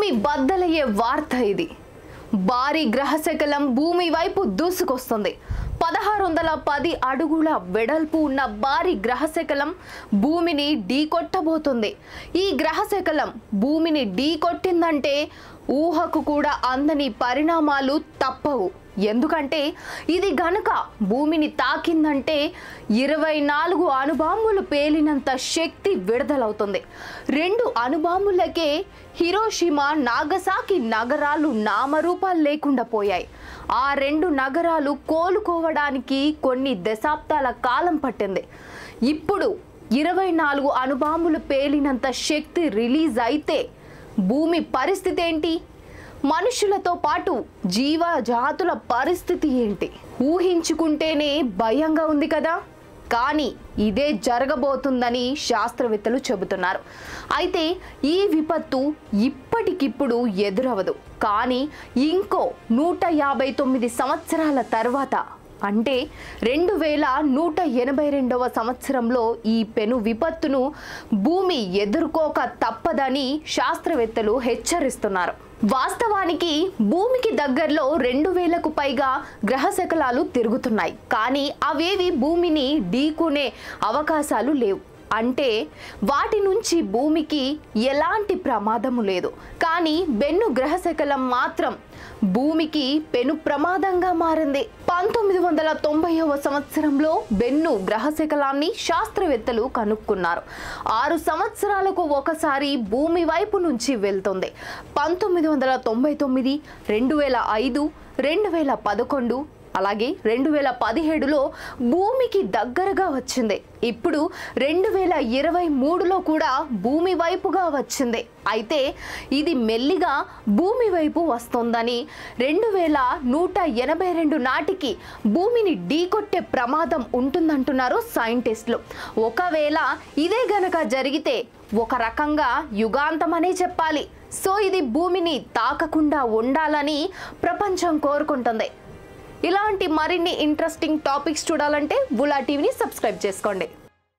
భూమి బద్దలయ్యే వార్త ఇది భారీ గ్రహశకలం భూమి వైపు దూసుకొస్తుంది పదహారు వందల పది అడుగుల వెడల్పు ఉన్న భారీ గ్రహశకలం భూమిని ఢీకొట్టబోతుంది ఈ గ్రహశకలం భూమిని ఢీకొట్టిందంటే ఊహకు కూడా అందని పరిణామాలు తప్పవు ఎందుకంటే ఇది గనుక భూమిని తాకిందంటే ఇరవై నాలుగు అణుబాంబులు పేలినంత శక్తి విడుదలవుతుంది రెండు అణుబాంబులకే హిరోషిమా నాగసాకి నగరాలు నామరూపాలు లేకుండా పోయాయి ఆ రెండు నగరాలు కోలుకోవడానికి కొన్ని దశాబ్దాల కాలం పట్టింది ఇప్పుడు ఇరవై నాలుగు అణుబాంబులు పేలినంత శక్తి రిలీజ్ అయితే భూమి పరిస్థితి ఏంటి మనుషులతో పాటు జీవ జాతుల పరిస్థితి ఏంటి ఊహించుకుంటేనే భయంగా ఉంది కదా కానీ ఇదే జరగబోతుందని శాస్త్రవేత్తలు చెబుతున్నారు అయితే ఈ విపత్తు ఇప్పటికిప్పుడు ఎదురవదు కానీ ఇంకో నూట యాభై తొమ్మిది సంవత్సరాల తర్వాత అంటే రెండు వేల నూట ఎనభై రెండవ సంవత్సరంలో ఈ పెను విపత్తును భూమి ఎదుర్కోక తప్పదని శాస్త్రవేత్తలు హెచ్చరిస్తున్నారు వాస్తవానికి భూమికి దగ్గరలో రెండు వేలకు పైగా గ్రహశకలాలు తిరుగుతున్నాయి కానీ అవేవి భూమిని ఢీకునే అవకాశాలు లేవు అంటే వాటి నుంచి భూమికి ఎలాంటి ప్రమాదము లేదు కానీ బెన్ను గ్రహశకలం మాత్రం భూమికి పెను ప్రమాదంగా మారింది పంతొమ్మిది వందల తొంభైవ సంవత్సరంలో బెన్ను గ్రహశకలాన్ని శాస్త్రవేత్తలు కనుక్కున్నారు ఆరు సంవత్సరాలకు ఒకసారి భూమి వైపు నుంచి వెళ్తుంది పంతొమ్మిది వందల తొంభై తొమ్మిది రెండు వేల ఐదు రెండు వేల పదకొండు అలాగే రెండు వేల పదిహేడులో భూమికి దగ్గరగా వచ్చింది ఇప్పుడు రెండు వేల ఇరవై మూడులో కూడా భూమి వైపుగా వచ్చింది అయితే ఇది మెల్లిగా భూమి వైపు వస్తుందని రెండు వేల నూట ఎనభై రెండు నాటికి భూమిని ఢీకొట్టే ప్రమాదం ఉంటుందంటున్నారు సైంటిస్టులు ఒకవేళ ఇదే గనక జరిగితే ఒక రకంగా యుగాంతమనే చెప్పాలి సో ఇది భూమిని తాకకుండా ఉండాలని ప్రపంచం కోరుకుంటుంది ఇలాంటి మరిన్ని ఇంట్రెస్టింగ్ టాపిక్స్ చూడాలంటే బులా టీవీని సబ్స్క్రైబ్ చేసుకోండి